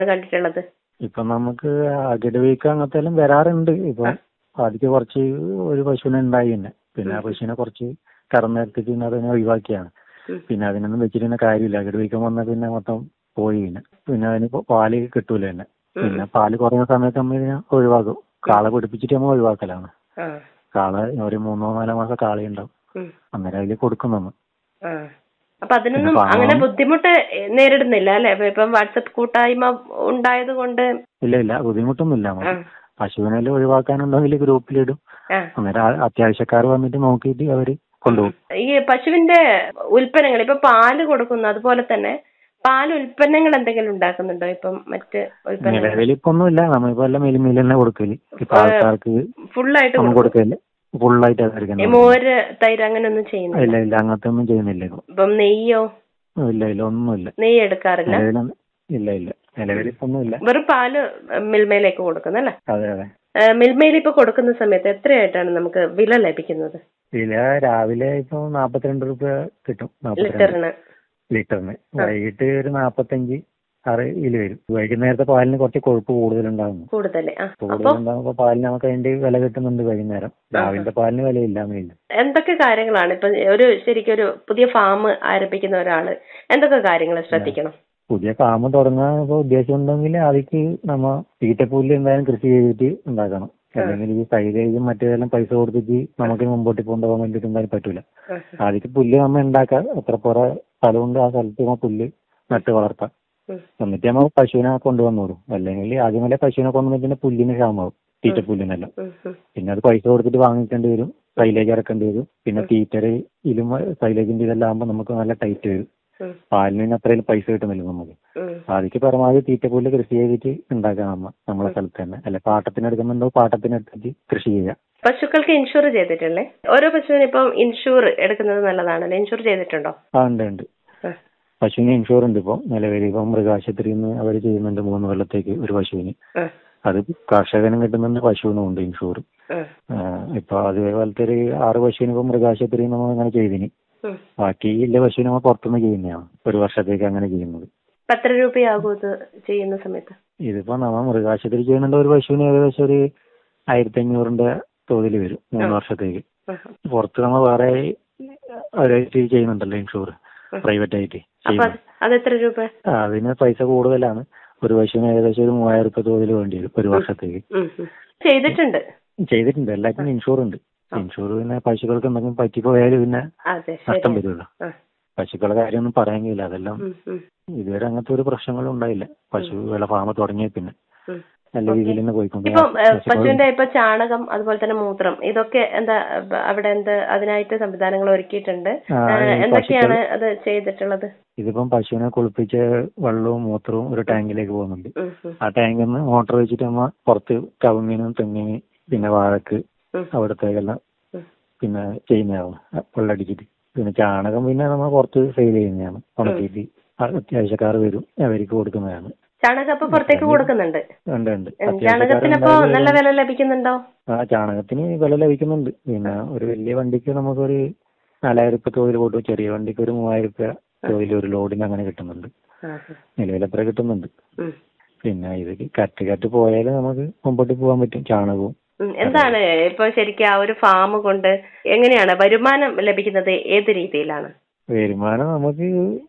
കണ്ടിട്ടുള്ളത് ഇപ്പൊ നമുക്ക് അകിട് വീക്കം അങ്ങനത്തെ എല്ലാം വരാറുണ്ട് ഇപ്പൊ ആദ്യത്തെ കുറച്ച് ഒരു പശുവിനെ ഉണ്ടായി തന്നെ പിന്നെ ആ പശുവിനെ കുറച്ച് കറന്നെടുത്തിട്ട് പിന്നെ അതിനെ ഒഴിവാക്കിയാണ് ഉം. പിന്നെ അതിനൊന്നും വെച്ചിട്ട് കാര്യമില്ല അകിട് വീക്കം വന്നാൽ പിന്നെ മൊത്തം പോയി പിന്നെ പിന്നെ അതിന് ഇപ്പൊ പാല് കിട്ടൂല തന്നെ പിന്നെ പാല് കുറയുന്ന സമയത്ത് നമ്മൾ ഇതിനെ ഒഴിവാക്കും കാള പിടിപ്പിച്ചിട്ട് നമ്മൾ ഒഴിവാക്കലാണ് ആ കാള ഒരു മൂന്നോ നാലോ മാസം കാളയുണ്ടാവും ഉം. അന്നേരം അതിൽ കൊടുക്കും നമ്മൾ ആ അപ്പൊ അതിനൊന്നും പിന്നെ അങ്ങനെ പാവം- ബുദ്ധിമുട്ട് നേരിടുന്നില്ല അല്ലെ ഇപ്പം വാട്സപ്പ് കൂട്ടായ്മ ഉണ്ടായത് കൊണ്ട് ഇല്ല ഇല്ല ബുദ്ധിമുട്ടൊന്നുമില്ല ആ നമുക്ക് പശുവിനെല്ലാം ഒഴിവാക്കാനുണ്ടെങ്കിൽ ഗ്രൂപ്പിലിടും ആ അന്നേരം ആ- അത്യാവശ്യക്കാർ വന്നിട്ട് നോക്കിയിട്ട് അവര് കൊണ്ടുപോകും ഈ പശുവിന്റെ ഉൽപ്പന്നങ്ങൾ ഇപ്പൊ പാല് കൊടുക്കുന്നു അതുപോലെ തന്നെ പാൽ ഉൽപ്പന്നങ്ങൾ എന്തെങ്കിലും ഉണ്ടാക്കുന്നുണ്ടോ ഇപ്പം മറ്റ് ഉൽപ്പന്നങ്ങൾ നിലവിൽ ഇപ്പൊ ഒന്നുമില്ല നമ്മളിപ്പോ എല്ലാം മിലി മില്ലിൽ തന്നെ കൊടുക്കല് ഇപ്പൊ ആൾക്കാർക്ക് ഫുള്ളായിട്ട് നമ്മൾ കൊടുക്കല് ഫുള്ളായിട്ട് ഈ അതായിരിക്കണം മോര് തൈര് അങ്ങനെ ഒന്നും ചെയ്യുന്നില്ല ഇല്ല ഇല്ല അങ്ങനത്തെ ഒന്നും ചെയ്യുന്നില്ല ഇപ്പൊ ഇപ്പം നെയ്യോ ഇല്ല ഇല്ല ഒന്നുമില്ല നെയ്യ് എടുക്കാറില്ല നിലവിൽ ഇല്ല ഇല്ല നിലവിൽ ഇപ്പൊ ഒന്നുമില്ല വെറും പാല് മിൽമയിലേക്ക് കൊടുക്കുന്നല്ലേ അതെ അതെ മിൽമയിൽ ഇപ്പൊ കൊടുക്കുന്ന സമയത്ത് എത്രയായിട്ടാണ് നമുക്ക് വില ലഭിക്കുന്നത് വില രാവിലെ ഇപ്പൊ നാപ്പത്തിരണ്ട് രൂപ കിട്ടും നാപ്പത്തിരണ്ട് ലിറ്ററിന് ലിറ്ററിന് വൈകിട്ട് ഒരു നാപ്പത്തഞ്ച് ആറ് ഇതിൽ വരും വൈകുന്നേരത്തെ പാലിന് കുറച്ച് കൊഴുപ്പ് കൂടുതലുണ്ടാകുന്നു കൂടുതൽ ആ അപ്പൊ കൂടുതലുണ്ടാകുമ്പോ പാലിന് നമുക്ക് അതിന്റെ വില കിട്ടുന്നുണ്ട് വൈകുന്നേരം രാവിലത്തെ പാലിന് വിലയില്ല മെയിൻ എന്തൊക്കെ കാര്യങ്ങളാണ് ഇപ്പൊ ഒരു ശരിക്കും ഒരു പുതിയ ഫാം ആരംഭിക്കുന്ന ഒരാള് എന്തൊക്കെ കാര്യങ്ങൾ ശ്രദ്ധിക്കണം പുതിയ ഫാം തുടങ്ങാൻ ഇപ്പൊ ഉദ്ദേശമുണ്ടെങ്കിൽ അതിക്ക് നമ്മ തീറ്റപ്പുല്ല് എന്തായാലും കൃഷി ചെയ്തിട്ട് ഉണ്ടാക്കണം അല്ലെങ്കിൽ ഈ സൈലേജും മറ്റേതെല്ലാം പൈസ കൊടുത്തിട്ട് നമുക്ക് മുമ്പോട്ട് കൊണ്ടുപോകാൻ വേണ്ടിയിട്ട് എന്തായാലും പറ്റൂല ആദ്യത്തെ പുല്ല് നമ്മ ഉണ്ടാക്കാം എത്ര പുറ സ്ഥലമുണ്ട് ആ സ്ഥലത്ത് നമ്മ പുല്ല് നട്ട് വളർത്താം ഉം. എന്നിട്ട് നമ്മ പശുവിനെ കൊണ്ടുവന്നോളും അല്ലെങ്കിൽ ആദ്യമല്ലേ പശുവിനെ കൊണ്ടുവന്നിട്ട് പിന്നെ പുല്ലിന് ക്ഷാമാവും തീറ്റപ്പുല്ലിനെല്ലാം ഉം, ഉം. പിന്നെ അത് പൈസ കൊടുത്തിട്ട് വാങ്ങിക്കേണ്ടി വരും സൈലേജ് ഇറക്കേണ്ടി വരും പിന്നെ തീറ്റര് ഇലും സൈലേജിന്റെ ഇതെല്ലാം ആകുമ്പോൾ നമുക്ക് നല്ല ടൈറ്റ് വരും ഉം, പാലിന് പിന്നെ അത്രയും പൈസ കിട്ടുന്നില്ല നമുക്ക് ഉം. ആദ്യക്ക് പരമാവധി തീറ്റപ്പുല്ല് കൃഷി ചെയ്തിട്ട് ഉണ്ടാക്കാം നമ്മ നമ്മളെ സ്ഥലത്ത് തന്നെ അല്ല പാട്ടത്തിന് എടുക്കുന്നുണ്ടോ പാട്ടത്തിന് എടുത്തിട്ട് കൃഷി ചെയ്യാം പശുക്കൾക്ക് ഇൻഷുർ ചെയ്തിട്ടില്ലേ ഓരോ പശുവിനും ഇപ്പം ഇൻഷുർ എടുക്കുന്നത് നല്ലതാണല്ലോ ഇൻഷുർ ചെയ്തിട്ടുണ്ടോ ആ ഉണ്ട് ഉണ്ട് ആ, പശുവിന് ഇൻഷുർ ഉണ്ട് ഇപ്പം നിലവിൽ ഇപ്പം മൃഗാശുപത്രിയിൽ നിന്ന് അവർ ചെയ്യുന്നുണ്ട് മൂന്ന് കൊല്ലത്തേക്ക് ഒരു പശുവിന് ആ, അത് കർഷകനും കിട്ടുന്നുണ്ട് പശുവിനും ഉണ്ട് ഇൻഷുർ ആ, ഇപ്പൊ അതേപോലത്തെ ഒരു ആറ് പശുവിന് ഇപ്പം മൃഗാശുപത്രിയിൽ നമ്മൾ അങ്ങനെ ചെയ്തിന് ഉം. ബാക്കി ഇല്ല പശുവിനെ നമ്മൾ പുറത്തുനിന്ന് ചെയ്യുന്നതാണ് ഒരു വർഷത്തേക്ക് അങ്ങനെ ചെയ്യുന്നത് ഇപ്പൊ എത്ര രൂപയാകും ഇത് ചെയ്യുന്ന സമയത്ത് ഇതിപ്പോ നമ്മ മൃഗാശുപത്രി ചെയ്യുന്നുണ്ട് ഒരു പശുവിന് ഏകദേശം ഒരു ആയിരത്തി അഞ്ഞൂറിന്റെ തോതിൽ വരും മൂന്ന് വർഷത്തേക്ക് ആ, പുറത്ത് നമ്മൾ വേറെ അവരായിട്ട് ചെയ്യുന്നുണ്ടല്ലോ ഇൻഷുർ പ്രൈവറ്റ് ആയിട്ട് അപ്പൊ ചെയ്യുന്നു അത് അതെത്ര രൂപ ആ, അതിന് പൈസ കൂടുതലാണ് ഒരു പശുവിന് ഏകദേശം ഒരു മൂവായിരം രൂപ തോതിൽ വേണ്ടി വരും ഒരു വർഷത്തേക്ക് ഉം, ഉം. ചെയ്തിട്ടുണ്ട് ചെയ്തിട്ടുണ്ട് എല്ലാത്തിനും ഇൻഷുർ ഉണ്ട് ഇൻഷുർ പിന്നെ പശുക്കൾക്ക് എന്തെങ്കിലും പറ്റിപ്പോയാൽ പിന്നെ അതെ നഷ്ടം ശരി വരുമല്ലോ ആ, പശുക്കളുടെ കാര്യമൊന്നും പറയാൻ കഴിയില്ല അതെല്ലാം ഉം, ഉം, ഇതുവരെ അങ്ങനത്തെ ഒരു പ്രശ്നങ്ങളും ഉണ്ടായില്ല പശു വില ഫാമ തുടങ്ങിയ പിന്നെ ഉം. നല്ല രീതിയിൽ തന്നെ പോയിക്കൊണ്ട് ഇപ്പം ഏ, പശുക്കൾ- പശുവിന്റെ ഇപ്പൊ ചാണകം അതുപോലെ തന്നെ മൂത്രം ഇതൊക്കെ എന്താ ബ- അവിടെ എന്ത് അതിനായിട്ട് സംവിധാനങ്ങൾ ഒരുക്കിയിട്ടുണ്ട് ആ, ഏ, ഈ എന്തൊക്കെയാണ് അത് ചെയ്തിട്ടുള്ളത് ഇതിപ്പം പശുവിനെ കുളിപ്പിച്ച വെള്ളവും മൂത്രവും ഒരു ടാങ്കിലേക്ക് പോകുന്നുണ്ട് ഉം, ഉം, ആ ടാങ്കിൽ നിന്ന് മോട്ടർ വെച്ചിട്ട് നമ്മ പുറത്ത് കവുങ്ങിനും തെങ്ങിന് പിന്നെ വാഴക്ക് ഉം. അവിടത്തേക്കെല്ലാം ഉം. പിന്നെ ചെയ്യുന്നതാണ് വെള്ളടിച്ചിട്ട് പിന്നെ ചാണകം പിന്നെ നമ്മൾ പുറത്ത് സെയിൽ ചെയ്യുന്നതാണ് ഉണക്കിയിട്ട് അത്യാവശ്യക്കാർ വരും അവർക്ക് കൊടുക്കുന്നതാണ് ചാണകം അപ്പൊ പുറത്തേക്ക് കൊടുക്കുന്നുണ്ട് ഉണ്ട് ഉണ്ട് ഉം, ചാണകത്തിനപ്പോ അത്യാവശ്യക്കാരുണ്ടായാലും നല്ല വില ലഭിക്കുന്നുണ്ടോ ആ ചാണകത്തിന് വില ലഭിക്കുന്നുണ്ട് പിന്നെ ഒരു വലിയ വണ്ടിക്ക് നമുക്കൊരു നാലായിരം രൂപ തോതിൽ പോട്ടു ചെറിയ വണ്ടിക്ക് ഒരു മൂവായിരം രൂപ തോതിൽ ഒരു ലോഡിന് അങ്ങനെ കിട്ടുന്നുണ്ട് ആ, നിലവിൽ അത്ര കിട്ടുന്നുണ്ട് ഉം. പിന്നെ ഇത് കറ്റ് കറ്റ് പോയാൽ നമുക്ക് മുമ്പോട്ട് പോകാൻ പറ്റും ചാണകവും ഉം, എന്താണ് ഇപ്പൊ ശരിക്കും ആ ഒരു ഫാം കൊണ്ട് എങ്ങനെയാണ് വരുമാനം ലഭിക്കുന്നത് ഏത് രീതിയിലാണ് വരുമാനം നമുക്ക്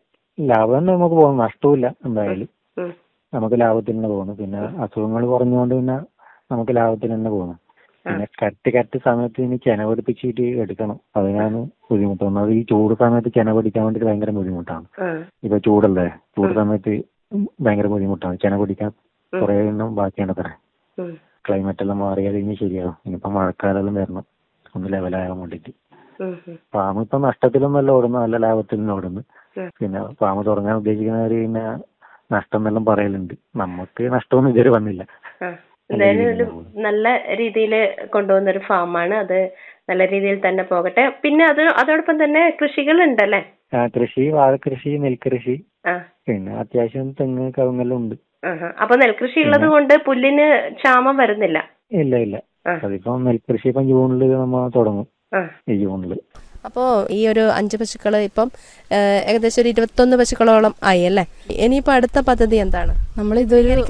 ലാഭം തന്നെ നമുക്ക് പോകും നഷ്ടമില്ല എന്തായാലും ഉം, നമുക്ക് ലാഭത്തിൽ തന്നെ പോകുന്നു പിന്നെ അസുഖങ്ങൾ കുറഞ്ഞുകൊണ്ട് പിന്നെ നമുക്ക് ലാഭത്തിൽ തന്നെ പോകുന്നു പിന്നെ കറക്റ്റ് കറക്റ്റ് സമയത്ത് ഇനി ചെനവെടുപ്പിച്ചിട്ട് എടുക്കണം അതിനാണ് ബുദ്ധിമുട്ട് ഒന്നത് ഈ ചൂട് സമയത്ത് ചെനവടിക്കാൻ വേണ്ടിയിട്ട് ഭയങ്കര ബുദ്ധിമുട്ടാണ് ആ, ഇപ്പൊ ചൂടല്ലേ ചൂട് സമയത്ത് ഭയങ്കര ബുദ്ധിമുട്ടാണ് ചെന പിടിക്കാൻ കുറെ എണ്ണം ബാക്കിയാണ് അത്ര ഉം, ക്ലൈമറ്റ് എല്ലാം മാറിയാൽ ഇനി ശരിയാവും ഇനിയിപ്പോ മഴക്കാലം വരണം ഒന്ന് ലെവലാകാൻ വേണ്ടിയിട്ട് ഉം, ഉം, ഫാം ഇപ്പൊ നഷ്ടത്തിലൊന്നല്ല ഓടുന്നു നല്ല ലാഭത്തിലും ഓടുന്നു ഉം. പിന്നെ ഫാം തുടങ്ങാൻ ഉദ്ദേശിക്കുന്നവര് പിന്നെ നഷ്ടം എന്നെല്ലാം പറയലുണ്ട് നമുക്ക് നഷ്ടമൊന്നും ഇതുവരെ വന്നില്ല ആ. എന്തായാലും ഒരു നല്ല രീതിയിൽ കൊണ്ടുപോകുന്ന ഒരു ഫാമാണ് അത് നല്ല രീതിയിൽ തന്നെ പോകട്ടെ പിന്നെ അത് അതോടൊപ്പം തന്നെ കൃഷികൾ ഉണ്ടല്ലേ ആ, കൃഷി വാഴക്കൃഷി നെൽകൃഷി ആ പിന്നെ അത്യാവശ്യം തെങ്ങ് കവുങ്ങെല്ലാം ഉണ്ട് ആഹാ. അപ്പൊ നെൽകൃഷി ഉള്ളത് കൊണ്ട് പുല്ലിന് ക്ഷാമം വരുന്നില്ല ഇല്ല ഇല്ല ആ. അതിപ്പം നെൽകൃഷി ഇപ്പം ജൂണിൽ നമ്മ തുടങ്ങും ആ ഈ ജൂണിൽ അപ്പോൾ ഈ ഒരു അഞ്ച് പശുക്കൾ ഇപ്പം ഏഹ്, ഏകദേശം ഒരു ഇരുപത്തൊന്ന് പശുക്കളോളം ആയി അല്ലേ ഇനിയിപ്പോൾ അടുത്ത പദ്ധതി എന്താണ് നമ്മൾ ഇതൊരു